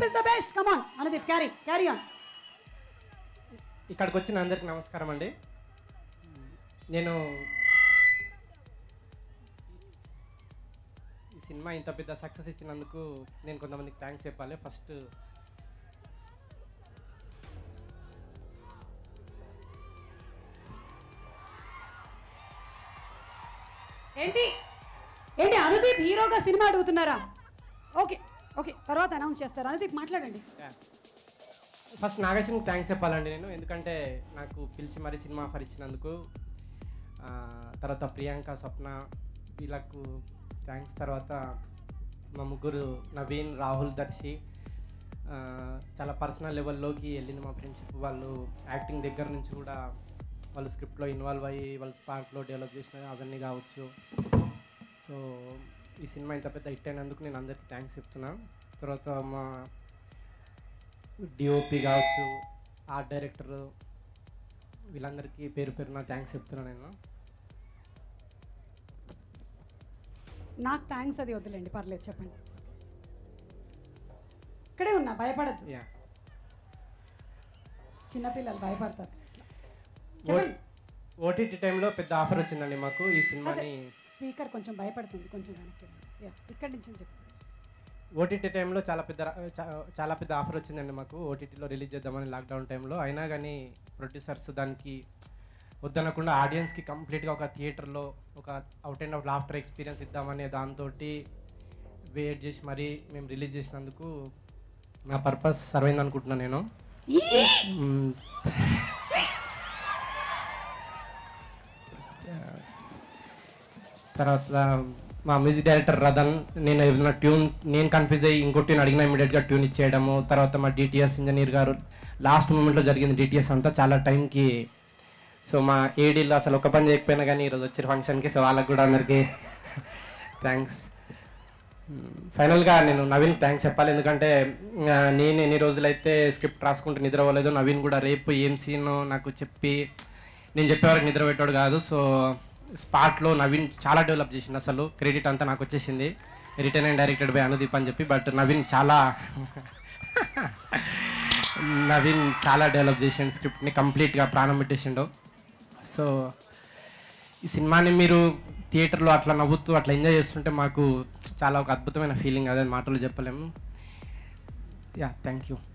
Anudeep is the best come on Anudeep carry carry on ఇక్కడికి వచ్చిన అందరికి నమస్కారం అండి నేను ఈ సినిమా ఇంత పెద్ద సక్సెస్ ఇచ్చినందుకు నేను కొంతమందికి థ్యాంక్స్ చెప్పాలి ఫస్ట్ ఏంటి ఏంటి అనుదీప్ హీరోగా సినిమా అడుగుతున్నారా ఓకే ఓకే తర్వాత అనౌన్స్ చేస్తారు అనుదీప్ మాట్లాడండి ఫస్ట్ నాగేశ్వరికి థ్యాంక్స్ చెప్పాలండి నేను ఎందుకంటే నాకు పిలిచి మరీ సినిమా ఆఫర్ ఇచ్చినందుకు ఆ, తర్వాత ప్రియాంక స్వప్న వీళ్ళకు థ్యాంక్స్ తర్వాత మా ముగ్గురు నవీన్ రాహుల్ దర్శి ఆ, చాలా పర్సనల్ లెవెల్లోకి వెళ్ళింది మా ఫ్రెండ్షిప్ వాళ్ళు యాక్టింగ్ దగ్గర నుంచి కూడా వాళ్ళు స్క్రిప్ట్లో ఇన్వాల్వ్ అయ్యి వాళ్ళు స్పాట్లో డెవలప్ చేసిన అవన్నీ కావచ్చు సో ఈ సినిమా ఇంత పెద్ద హిట్ అయినందుకు నేను అందరికీ థ్యాంక్స్ చెప్తున్నాను తర్వాత మా డిఓపి కావచ్చు ఆర్ట్ డైరెక్టర్ వీళ్ళందరికీ పేరు పేరున థ్యాంక్స్ చెప్తున్నాను నేను నాకు థ్యాంక్స్ అది వద్దులేండి పర్లేదు చెప్పండి ఇక్కడే ఉన్నా భయపడద్దు యా చిన్నపిల్లలు భయపడతారు చెప్పండి ఓటీటీ టైంలో పెద్ద ఆఫర్ వచ్చిందండి మాకు ఈ సినిమాని స్పీకర్ కొంచెం భయపడుతుంది కొంచెం వెనక్కి రండి. యా, ఇక్కడి నుంచి చెప్పండి ఓటీటీ టైంలో చాలా పెద్ద రా- చా- చాలా పెద్ద ఆఫర్ వచ్చిందండి మాకు ఓటీటీలో రిలీజ్ చేద్దామని లాక్డౌన్ టైంలో అయినా కానీ ప్రొడ్యూసర్స్ దానికి వద్దనకుండా ఆడియన్స్కి కంప్లీట్గా ఒక థియేటర్లో ఒక out and out laughter experience ఇద్దామనే దాంతో వెయిట్ చేసి మరీ మేము రిలీజ్ చేసినందుకు నా పర్పస్ సర్వ్ అయింది అనుకుంటున్నాను నేను మ్మ్. తర్వాత మా మ్యూజిక్ డైరెక్టర్ రదన్ నేను ఏదైనా ట్యూన్ నేను కన్ఫ్యూజ్ అయ్యి ఇంకో ట్యూన్ అడిగిన ఇమీడియట్గా ట్యూన్ ఇచ్చేయడము తర్వాత మా డిటిఎస్ ఇంజనీర్ గారు లాస్ట్ మూమెంట్లో జరిగింది డిటిఎస్ అంతా చాలా టైంకి సో మా ఏడీలో అసలు ఒక పని చేయకపోయినా కానీ ఈరోజు వచ్చారు ఫంక్షన్కి సో వాళ్ళకి కూడా అందరికీ థ్యాంక్స్ ఫైనల్గా నేను నవీన్ థ్యాంక్స్ చెప్పాలి ఎందుకంటే ఆ, నేను ఎన్ని రోజులైతే స్క్రిప్ట్ రాసుకుంటూ నిద్రపోలేదు నవీన్ కూడా రేపు ఏం సీన్ నాకు చెప్పి నేను చెప్పే వరకు నిద్ర పెట్టాడు కాదు సో స్పాట్లో నవీన్ చాలా డెవలప్ చేసింది అసలు క్రెడిట్ అంతా నాకు వచ్చేసింది written and directed by Anudeep అని చెప్పి బట్ నవీన్ చాలా నవీన్ చాలా డెవలప్ చేసిండు స్క్రిప్ట్ని కంప్లీట్గా ప్రాణం పెట్టేసిండు సో ఈ సినిమాని మీరు థియేటర్లో అట్లా నవ్వుతూ అట్లా ఎంజాయ్ చేస్తుంటే మాకు చాలా ఒక అద్భుతమైన ఫీలింగ్ అదే మాటలు చెప్పలేము యా థ్యాంక్ యూ